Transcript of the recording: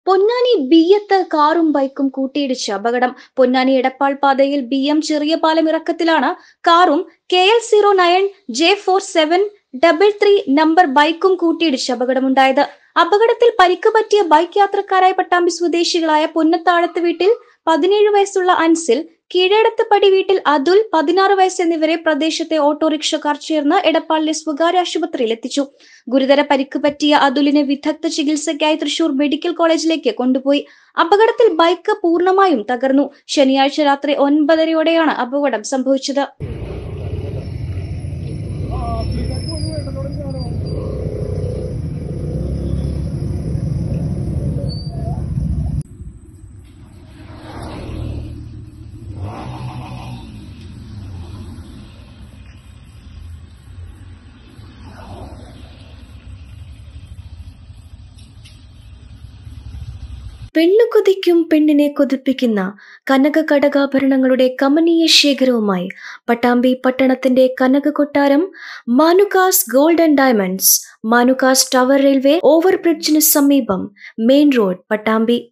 പൊന്നാനി ബിയ്യത്ത് കാറും ബൈക്കും കൂട്ടിയിടിച്ച് അപകടം പൊന്നാനി എടപ്പാൾ പാതയിൽ ബി എം ചെറിയ പാലം ഇറക്കത്തിലാണ് കാറും K L zero nine J four seven double three number ബൈക്കും കൂട്ടിയിടിച്ച് അപകടമുണ്ടായത് അപകടത്തിൽ പരിക്ക് പറ്റിയ ബൈക്ക് യാത്രക്കാരായ പട്ടാമ്പി സ്വദേശികളായ പുന്നത്താഴത്ത് വീട്ടിൽ പതിനേഴ് വയസ്സുള്ള അൻസിൽ കീഴടത്തുപടി വീട്ടിൽ അതുൽ പതിനാറ് വയസ്സ് എന്നിവരെ പ്രദേശത്തെ ഓട്ടോറിക്ഷക്കാർ ചേർന്ന് എടപ്പാളിലെ സ്വകാര്യ ആശുപത്രിയിൽ എത്തിച്ചു ഗുരുതര പരിക്ക് പറ്റിയ അതുലിനെ വിദഗ്ധ ചികിത്സയ്ക്കായി തൃശൂർ മെഡിക്കൽ കോളേജിലേക്ക് കൊണ്ടുപോയി അപകടത്തിൽ ബൈക്ക് പൂർണ്ണമായും തകർന്നു ശനിയാഴ്ച രാത്രി ഒൻപതരയോടെയാണ് അപകടം സംഭവിച്ചത് പെണ്ണു കൊതിക്കും പെണ്ണിനെ കൊതിപ്പിക്കുന്ന കനക കടകാഭരണങ്ങളുടെ കമനീയ ശേഖരവുമായി പട്ടാമ്പി പട്ടണത്തിന്റെ കനക കൊട്ടാരം Manukas gold and diamonds Manukas tower railway ഓവർബ്രിഡ്ജിന് സമീപം മെയിൻ റോഡ് പട്ടാമ്പി